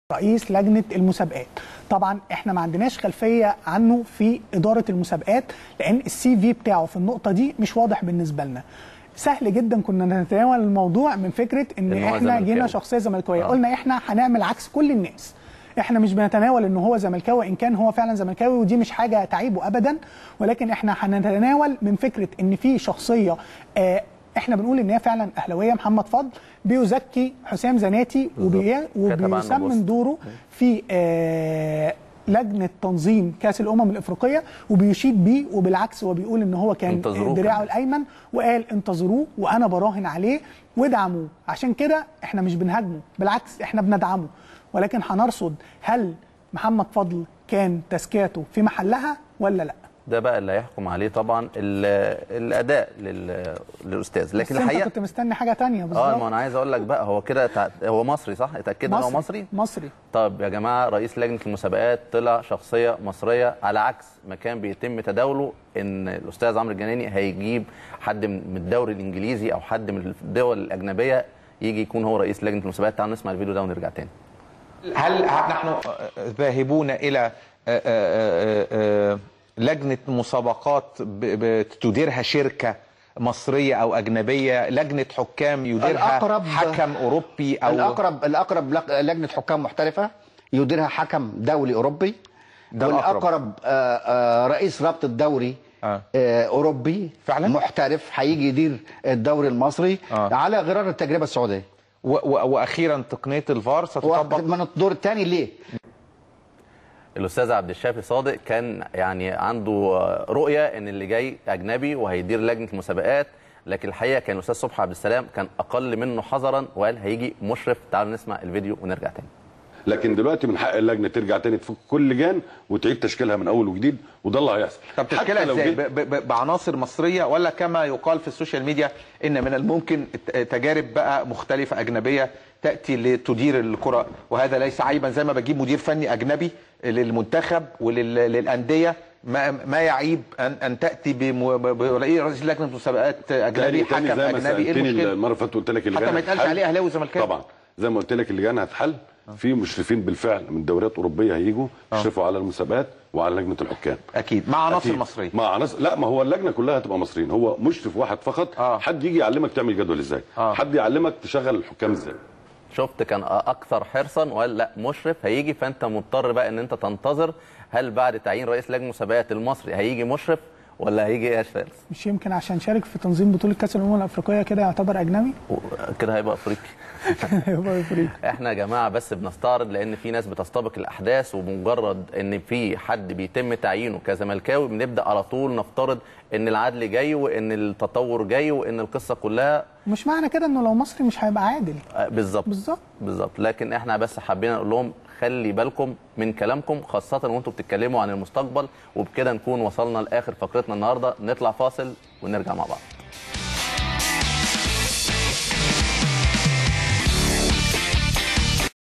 رئيس لجنه المسابقات طبعا احنا ما عندناش خلفيه عنه في اداره المسابقات لان السي في بتاعه في النقطه دي مش واضح بالنسبه لنا سهل جدا كنا نتناول الموضوع من فكره ان, إن هو احنا زملكاوي. جينا شخصيه زملكاويه آه. قلنا احنا هنعمل عكس كل الناس احنا مش بنتناول ان هو زملكاوي ان كان هو فعلا زملكاوي ودي مش حاجه تعيبه ابدا ولكن احنا هنتناول من فكره ان في شخصيه آه احنا بنقول ان هي فعلا اهلاويه محمد فضل بيزكي حسام زناتي وبي- كتب عنه بوست. وبيسمن دوره في آه لجنه تنظيم كاس الامم الافريقيه وبيشيد بيه وبالعكس هو بيقول ان هو كان انتظروه دراعه كمان. الايمن وقال انتظروه وانا براهن عليه وادعموه عشان كده احنا مش بنهاجمه بالعكس احنا بندعمه ولكن هنرصد هل محمد فضل كان تزكيته في محلها ولا لا ده بقى اللي هيحكم عليه طبعا ال- الاداء لل- للاستاذ بس لكن انت الحقيقه كنت مستني حاجه تانية اه ما بالظبط انا عايز اقول لك بقى هو كده تع- هو مصري صح اتاكدنا ان هو مصري مصري طب يا جماعه رئيس لجنه المسابقات طلع شخصيه مصريه على عكس ما كان بيتم تداوله ان الاستاذ عمرو الجناني هيجيب حد من من الدوري الانجليزي او حد من الدول الاجنبيه يجي يكون هو رئيس لجنه المسابقات تعالوا نسمع الفيديو ده ونرجع تاني هل نحن ذاهبون الى آه، آه، آه، آه، لجنه مسابقات ب- بتديرها شركه مصريه او اجنبيه لجنه حكام يديرها الأقرب- حكم اوروبي او الاقرب الاقرب لق- لجنه حكام محترفه يديرها حكم دولي اوروبي ده الأقرب. والاقرب آه، آه، رئيس رابطه دوري آه. آه، اوروبي فعلا؟ محترف هيجي يدير الدوري المصري آه. على غرار التجربه السعوديه و- و- واخيرا تقنيه الفار ستطبق من الدور الثاني ليه؟ الاستاذ عبد الشافي صادق كان يعني عنده رؤيه ان اللي جاي اجنبي وهيدير لجنه المسابقات لكن الحقيقه كان الاستاذ صبحي عبد السلام كان اقل منه حذرا وقال هيجي مشرف تعالوا نسمع الفيديو ونرجع تاني لكن دلوقتي من حق اللجنه ترجع تاني تفك كل لجان وتعيد تشكيلها من اول وجديد وده اللي هيحصل طب حتى تشكيلها لو ازاي جيت- ب- ب- بعناصر مصريه ولا كما يقال في السوشيال ميديا ان من الممكن الت- تجارب بقى مختلفه اجنبيه تاتي لتدير الكره وهذا ليس عيبا زي ما بجيب مدير فني اجنبي للمنتخب وللانديه ما ما يعيب ان ان تاتي بم- ب- برئيس لجنه مسابقات اجنبي تاني تاني حكم زي ما اجنبي ايه سالتني المشكله؟ المره اللي فاتت قلت لك اللجان حتى ما يتقالش هتتحل. عليه اهلاوي وزملكاوي طبعا زي ما قلت لك اللجان هتحل في مشرفين بالفعل من دوريات اوروبيه هيجوا يشرفوا على المسابقات وعلى لجنه الحكام اكيد مع عناصر أكيد. مصريه مع عناصر لا ما هو اللجنه كلها هتبقى مصريين هو مشرف واحد فقط آه. حد يجي يعلمك تعمل جدول ازاي آه. حد يعلمك تشغل الحكام ازاي شفت كان اكثر حرصا وقال لا مشرف هيجي فانت مضطر بقى ان انت تنتظر هل بعد تعيين رئيس لجنه المسابقات المصري هيجي مشرف ولا هيجي ايه يا فارس مش يمكن عشان شارك في تنظيم بطوله كاس الامم الافريقيه كده يعتبر اجنبي كده هيبقى افريقي يبقى افريقي احنا يا جماعه بس بنستعرض لان في ناس بتستبق الاحداث وبمجرد ان في حد بيتم تعيينه كزملكاوي بنبدا على طول نفترض ان العدل جاي وان التطور جاي وان القصه كلها مش معنى كده انه لو مصري مش هيبقى عادل آه، بالظبط بالظبط. بالظبط لكن احنا بس حبينا نقول لهم خلي بالكم من كلامكم خاصه وانتم بتتكلموا عن المستقبل وبكده نكون وصلنا لاخر فقرتنا النهارده نطلع فاصل ونرجع مع بعض